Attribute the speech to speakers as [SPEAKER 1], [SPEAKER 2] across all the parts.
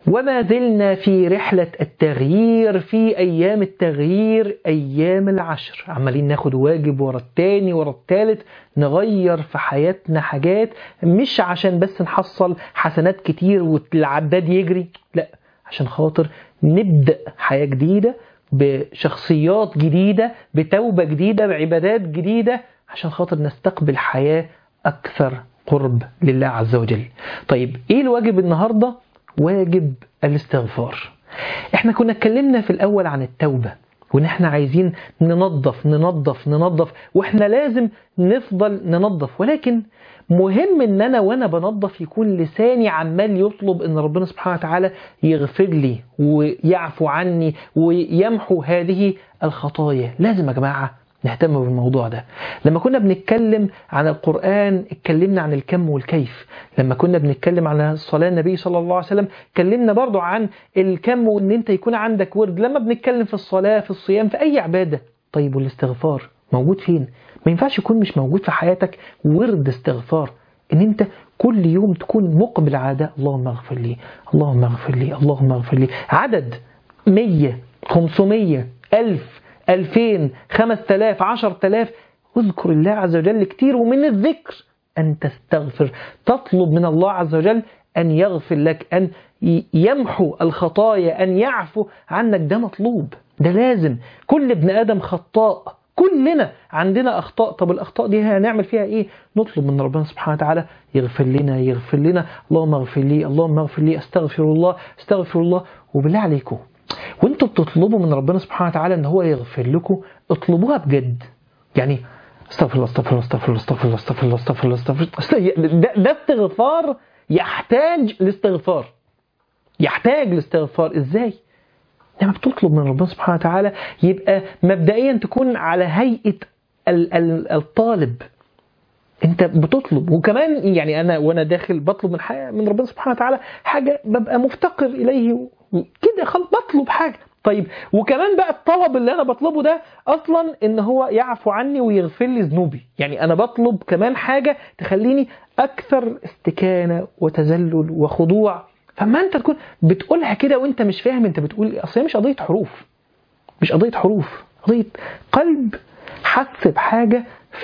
[SPEAKER 1] وما زلنا في رحلة التغيير في أيام التغيير أيام العشر عمالين ناخد واجب ورا التاني ورا التالت نغير في حياتنا حاجات مش عشان بس نحصل حسنات كتير والعداد يجري لا عشان خاطر نبدأ حياة جديدة بشخصيات جديدة بتوبة جديدة بعبادات جديدة عشان خاطر نستقبل حياة أكثر قرب لله عز وجل طيب إيه الواجب النهاردة؟ واجب الاستغفار احنا كنا اتكلمنا في الأول عن التوبة وان احنا عايزين ننظف ننظف ننظف واحنا لازم نفضل ننظف ولكن مهم ان انا وانا بنظف يكون لساني عمال يطلب ان ربنا سبحانه وتعالى يغفر لي ويعفو عني ويمحو هذه الخطايا لازم يا جماعه نهتم بالموضوع ده لما كنا بنتكلم عن القرآن اتكلمنا عن الكم والكيف لما كنا بنتكلم عن الصلاة النبي صلى الله عليه وسلم اتكلمنا برضو عن الكم وان انت يكون عندك ورد لما بنتكلم في الصلاة في الصيام في اي عبادة طيب والاستغفار موجود فين ما ينفعش يكون مش موجود في حياتك ورد استغفار ان انت كل يوم تكون مقبل على ده اللهم اغفر لي اللهم اغفر لي اللهم اغفر لي عدد 100 500 ألف ألفين خمس تلاف عشر تلاف اذكر الله عز وجل كتير ومن الذكر أن تستغفر تطلب من الله عز وجل أن يغفر لك أن يمحو الخطايا أن يعفو عنك ده مطلوب ده لازم كل ابن آدم خطاء كلنا عندنا أخطاء طب الأخطاء دي هنعمل فيها إيه نطلب من ربنا سبحانه وتعالى يغفر لنا يغفر لنا اللهم اغفر لي اللهم اغفر لي استغفر الله استغفر الله وبالله عليكم وانتوا بتطلبوا من ربنا سبحانه وتعالى ان هو يغفر لكم اطلبوها بجد يعني استغفر الله استغفر الله استغفر الله استغفر الله استغفر الله استغفر الله استغفر الله ده, ده استغفار يحتاج لاستغفار يحتاج لاستغفار ازاي لما بتطلب من ربنا سبحانه وتعالى يبقى مبدئيا تكون على هيئة الطالب انت بتطلب وكمان يعني انا وانا داخل بطلب من حاجه من ربنا سبحانه وتعالى حاجه ببقى مفتقر اليه كده خلاص بطلب حاجه طيب وكمان بقى الطلب اللي انا بطلبه ده اصلا ان هو يعفو عني ويغفر لي ذنوبي يعني انا بطلب كمان حاجه تخليني اكثر استكانه وتذلل وخضوع فما انت تكون بتقولها كده وانت مش فاهم انت بتقول اصل هي مش قضيه حروف مش قضيه حروف قضيه قلب حس بحاجه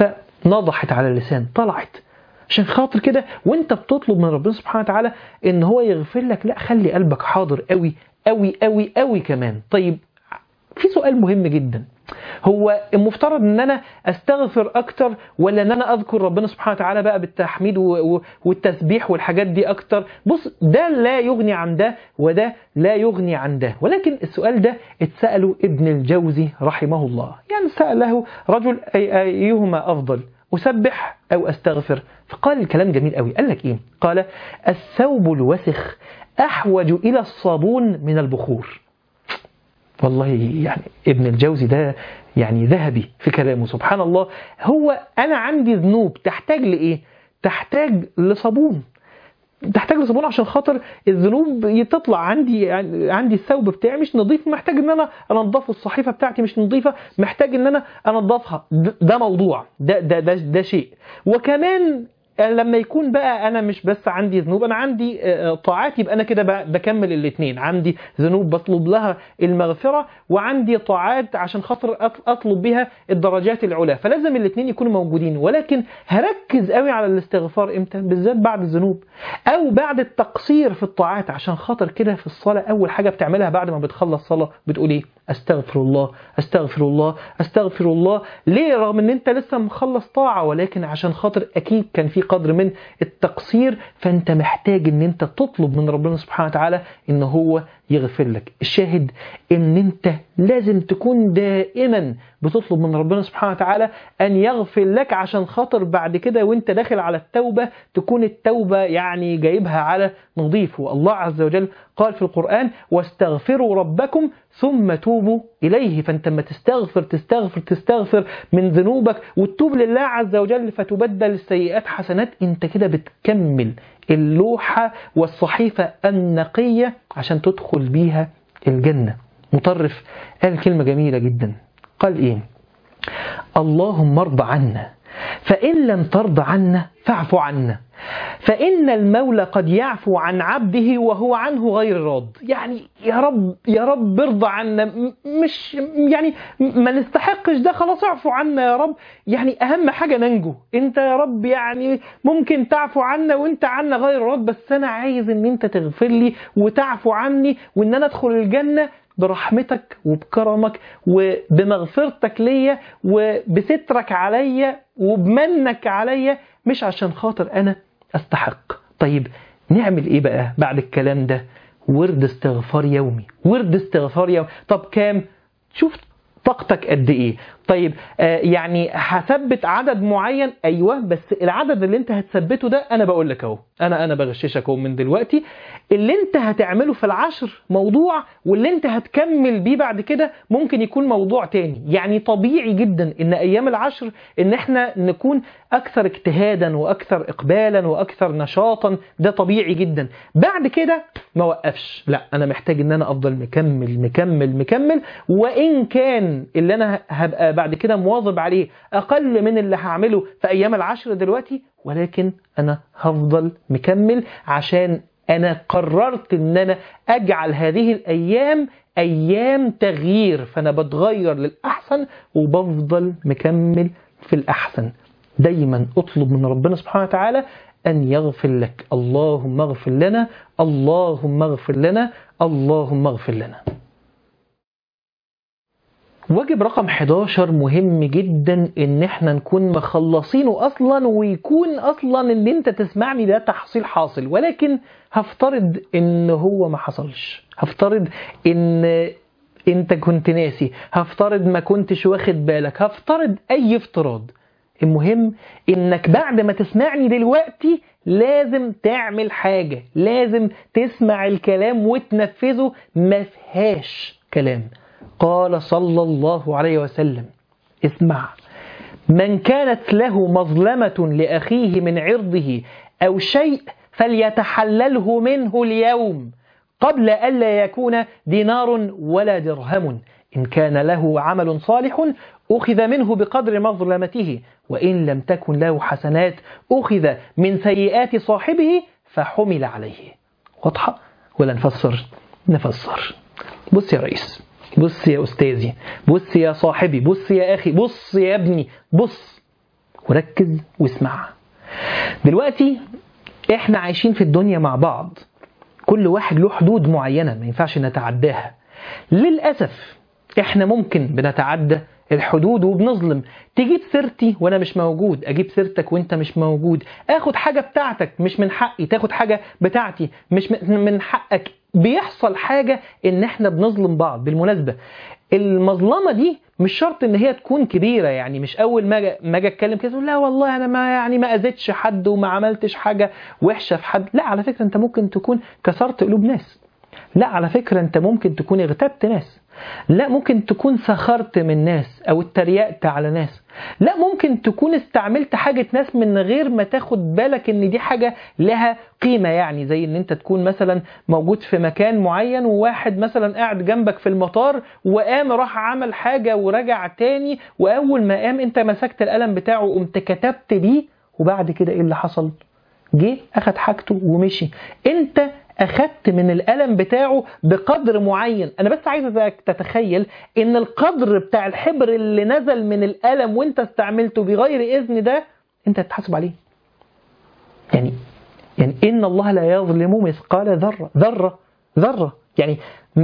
[SPEAKER 1] فنضحت على اللسان طلعت عشان خاطر كده وانت بتطلب من ربنا سبحانه وتعالى ان هو يغفر لك لا خلي قلبك حاضر قوي قوي قوي قوي كمان طيب في سؤال مهم جدا هو المفترض ان انا استغفر اكتر ولا ان انا اذكر ربنا سبحانه وتعالى بقى بالتحميد والتسبيح والحاجات دي اكتر بص ده لا يغني عن ده وده لا يغني عن ده ولكن السؤال ده اتسأله ابن الجوزي رحمه الله يعني سأله رجل أي أيهما أفضل أسبح أو أستغفر فقال الكلام جميل قوي قال لك إيه قال الثوب الوسخ أحوج إلى الصابون من البخور والله يعني ابن الجوزي ده يعني ذهبي في كلامه سبحان الله هو أنا عندي ذنوب تحتاج لإيه تحتاج لصابون تحتاج لصابون عشان خاطر الذنوب تطلع عندي يعني عندي الثوب بتاعي مش نظيف محتاج ان انا انضفه الصحيفه بتاعتي مش نظيفه محتاج ان انا انضفها ده موضوع ده ده ده, ده شيء وكمان لما يكون بقى انا مش بس عندي ذنوب انا عندي طاعات يبقى انا كده بكمل الاثنين عندي ذنوب بطلب لها المغفره وعندي طاعات عشان خاطر اطلب بها الدرجات العلى فلازم الاثنين يكونوا موجودين ولكن هركز قوي على الاستغفار امتى بالذات بعد الذنوب او بعد التقصير في الطاعات عشان خاطر كده في الصلاه اول حاجه بتعملها بعد ما بتخلص صلاه بتقول ايه استغفر الله استغفر الله استغفر الله ليه رغم ان انت لسه مخلص طاعه ولكن عشان خاطر اكيد كان في قدر من التقصير فانت محتاج ان انت تطلب من ربنا سبحانه وتعالى ان هو يغفر لك الشاهد ان انت لازم تكون دائما بتطلب من ربنا سبحانه وتعالى ان يغفر لك عشان خاطر بعد كده وانت داخل على التوبة تكون التوبة يعني جايبها على نظيف والله عز وجل قال في القرآن واستغفروا ربكم ثم توبوا إليه فأنت لما تستغفر تستغفر تستغفر من ذنوبك وتتوب لله عز وجل فتبدل السيئات حسنات انت كده بتكمل اللوحة والصحيفة النقية عشان تدخل بيها الجنة مطرف قال كلمة جميلة جدا قال إيه اللهم ارض عنا فإن لم ترض عنا فاعف عنا فإن المولى قد يعفو عن عبده وهو عنه غير راض يعني يا رب يا رب ارضى عنا م- مش يعني ما نستحقش ده خلاص اعفو عنا يا رب يعني أهم حاجة ننجو أنت يا رب يعني ممكن تعفو عنا وأنت عنا غير راض بس أنا عايز أن أنت تغفر لي وتعفو عني وأن أنا أدخل الجنة برحمتك وبكرمك وبمغفرتك ليا وبسترك عليا وبمنك عليا مش عشان خاطر انا استحق طيب نعمل ايه بقى بعد الكلام ده ورد استغفار يومي ورد استغفار يومي طب كام شوف طاقتك قد ايه طيب آه يعني هثبت عدد معين ايوه بس العدد اللي انت هتثبته ده انا بقول لك اهو انا انا بغششك اهو من دلوقتي اللي انت هتعمله في العشر موضوع واللي انت هتكمل بيه بعد كده ممكن يكون موضوع تاني يعني طبيعي جدا ان ايام العشر ان احنا نكون اكثر اجتهادا واكثر اقبالا واكثر نشاطا ده طبيعي جدا بعد كده ما وقفش لا انا محتاج ان انا افضل مكمل مكمل مكمل وان كان اللي انا هبقى بعد كده مواظب عليه اقل من اللي هعمله في ايام العشر دلوقتي ولكن انا هفضل مكمل عشان انا قررت ان انا اجعل هذه الايام ايام تغيير فانا بتغير للاحسن وبفضل مكمل في الاحسن دايما اطلب من ربنا سبحانه وتعالى ان يغفر لك اللهم اغفر لنا اللهم اغفر لنا اللهم اغفر لنا واجب رقم 11 مهم جدا ان احنا نكون مخلصينه اصلا ويكون اصلا ان انت تسمعني ده تحصيل حاصل ولكن هفترض ان هو ما حصلش هفترض ان انت كنت ناسي هفترض ما كنتش واخد بالك هفترض اي افتراض المهم انك بعد ما تسمعني دلوقتي لازم تعمل حاجة لازم تسمع الكلام وتنفذه ما فيهاش كلام قال صلى الله عليه وسلم اسمع من كانت له مظلمة لأخيه من عرضه أو شيء فليتحلله منه اليوم قبل ألا يكون دينار ولا درهم إن كان له عمل صالح أخذ منه بقدر مظلمته وإن لم تكن له حسنات أخذ من سيئات صاحبه فحمل عليه واضحة ولا نفسر نفسر بص يا رئيس بص يا أستاذي بص يا صاحبي بص يا أخي بص يا ابني بص وركز واسمع دلوقتي احنا عايشين في الدنيا مع بعض كل واحد له حدود معينة ما ينفعش نتعداها للأسف احنا ممكن بنتعدى الحدود وبنظلم تجيب سيرتي وانا مش موجود اجيب سيرتك وانت مش موجود اخد حاجة بتاعتك مش من حقي تاخد حاجة بتاعتي مش من حقك بيحصل حاجة ان احنا بنظلم بعض بالمناسبة المظلمة دي مش شرط ان هي تكون كبيرة يعني مش اول ما ما اجي اتكلم كده لا والله انا ما يعني ما اذيتش حد وما عملتش حاجة وحشة في حد لا على فكرة انت ممكن تكون كسرت قلوب ناس لا على فكرة انت ممكن تكون اغتبت ناس لا ممكن تكون سخرت من ناس او اتريقت على ناس لا ممكن تكون استعملت حاجة ناس من غير ما تاخد بالك ان دي حاجة لها قيمة يعني زي ان انت تكون مثلا موجود في مكان معين وواحد مثلا قاعد جنبك في المطار وقام راح عمل حاجة ورجع تاني واول ما قام انت مسكت القلم بتاعه وقمت كتبت بيه وبعد كده ايه اللي حصل جه اخد حاجته ومشي انت أخدت من القلم بتاعه بقدر معين أنا بس عايزك تتخيل إن القدر بتاع الحبر اللي نزل من القلم وانت استعملته بغير إذن ده انت هتحاسب عليه يعني يعني إن الله لا يظلم مثقال ذرة ذرة ذرة يعني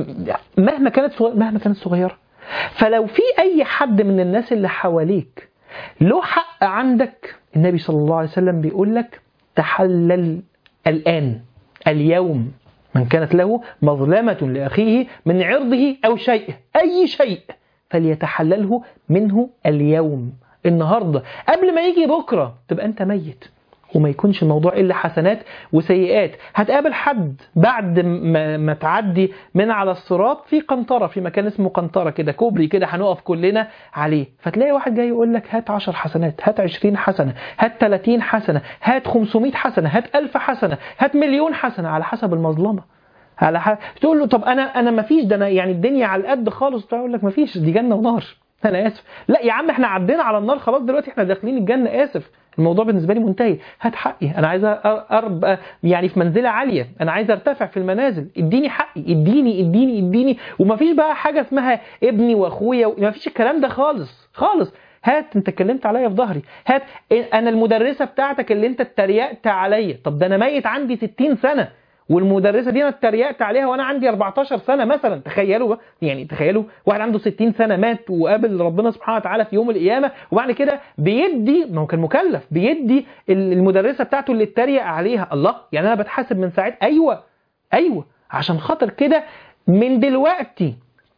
[SPEAKER 1] مهما كانت صغيرة مهما كانت صغيرة فلو في أي حد من الناس اللي حواليك له حق عندك النبي صلى الله عليه وسلم بيقول لك تحلل الآن اليوم من كانت له مظلمة لأخيه من عرضه أو شيء أي شيء فليتحلله منه اليوم النهاردة قبل ما يجي بكرة تبقى أنت ميت وما يكونش الموضوع إلا حسنات وسيئات هتقابل حد بعد ما, ما تعدي من على الصراط في قنطرة في مكان اسمه قنطرة كده كوبري كده هنقف كلنا عليه فتلاقي واحد جاي يقول لك هات 10 حسنات هات 20 حسنة هات 30 حسنة هات 500 حسنة هات 1000 حسنة هات مليون حسنة على حسب المظلمة على ح... تقول له طب انا انا ما فيش ده انا يعني الدنيا على القد خالص تقول لك ما فيش دي جنه ونار انا اسف لا يا عم احنا عدينا على النار خلاص دلوقتي احنا داخلين الجنه اسف الموضوع بالنسبه لي منتهي هات حقي انا عايز ابقى يعني في منزله عاليه انا عايز ارتفع في المنازل اديني حقي اديني اديني اديني ومفيش بقى حاجه اسمها ابني واخويا مفيش الكلام ده خالص خالص هات انت اتكلمت عليا في ظهري هات انا المدرسه بتاعتك اللي انت اتريقت عليا طب ده انا ميت عندي 60 سنه والمدرسه دي انا اتريقت عليها وانا عندي 14 سنه مثلا تخيلوا بقى يعني تخيلوا واحد عنده 60 سنه مات وقابل ربنا سبحانه وتعالى في يوم القيامه وبعد كده بيدي ما هو كان مكلف بيدي المدرسه بتاعته اللي اتريق عليها الله يعني انا بتحاسب من ساعتها ايوه ايوه عشان خاطر كده من دلوقتي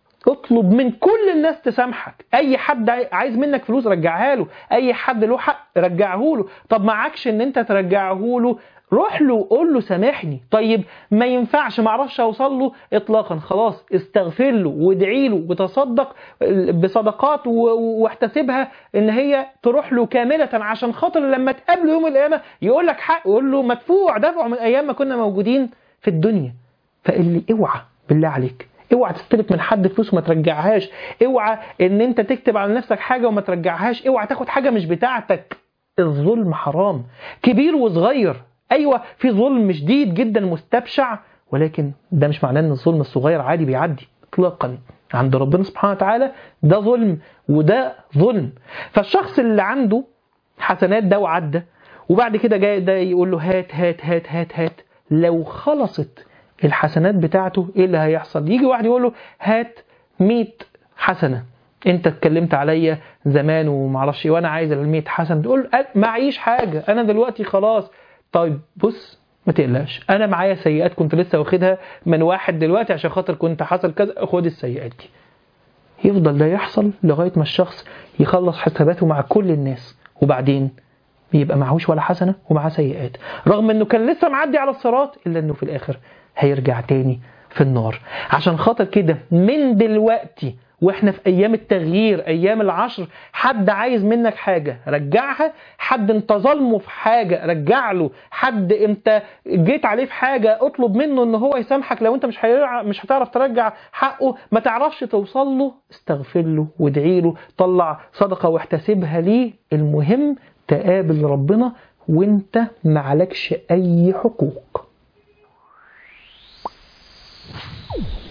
[SPEAKER 1] اطلب من كل الناس تسامحك اي حد عايز منك فلوس رجعها له اي حد له حق رجعه له طب معكش ان انت ترجعه له روح له قول له سامحني طيب ما ينفعش ما اعرفش اوصل له اطلاقا خلاص استغفر له وادعي له وتصدق بصدقات واحتسبها ان هي تروح له كامله عشان خاطر لما تقابله يوم القيامه يقول لك حق يقول له مدفوع دفعه من ايام ما كنا موجودين في الدنيا فاللي اوعى بالله عليك اوعى تستلف من حد فلوس وما ترجعهاش اوعى ان انت تكتب على نفسك حاجه وما ترجعهاش اوعى تاخد حاجه مش بتاعتك الظلم حرام كبير وصغير ايوه في ظلم شديد جدا مستبشع ولكن ده مش معناه ان الظلم الصغير عادي بيعدي اطلاقا عند ربنا سبحانه وتعالى ده ظلم وده ظلم فالشخص اللي عنده حسنات ده وعدى وبعد كده جاي ده يقول له هات هات هات هات هات لو خلصت الحسنات بتاعته ايه اللي هيحصل يجي واحد يقول له هات 100 حسنه انت اتكلمت عليا زمان ومعرفش ايه وانا عايز ال 100 حسنه تقول معيش حاجه انا دلوقتي خلاص طيب بص ما تقلقش انا معايا سيئات كنت لسه واخدها من واحد دلوقتي عشان خاطر كنت حصل كذا خد السيئات دي يفضل ده يحصل لغايه ما الشخص يخلص حساباته مع كل الناس وبعدين بيبقى معهوش ولا حسنه ومعاه سيئات رغم انه كان لسه معدي على الصراط الا انه في الاخر هيرجع تاني في النار عشان خاطر كده من دلوقتي واحنا في ايام التغيير ايام العشر حد عايز منك حاجه رجعها حد انت ظلمه في حاجه رجع له حد انت جيت عليه في حاجه اطلب منه ان هو يسامحك لو انت مش مش هتعرف ترجع حقه ما تعرفش توصل له استغفر له وادعي له طلع صدقه واحتسبها ليه المهم تقابل ربنا وانت معلكش اي حقوق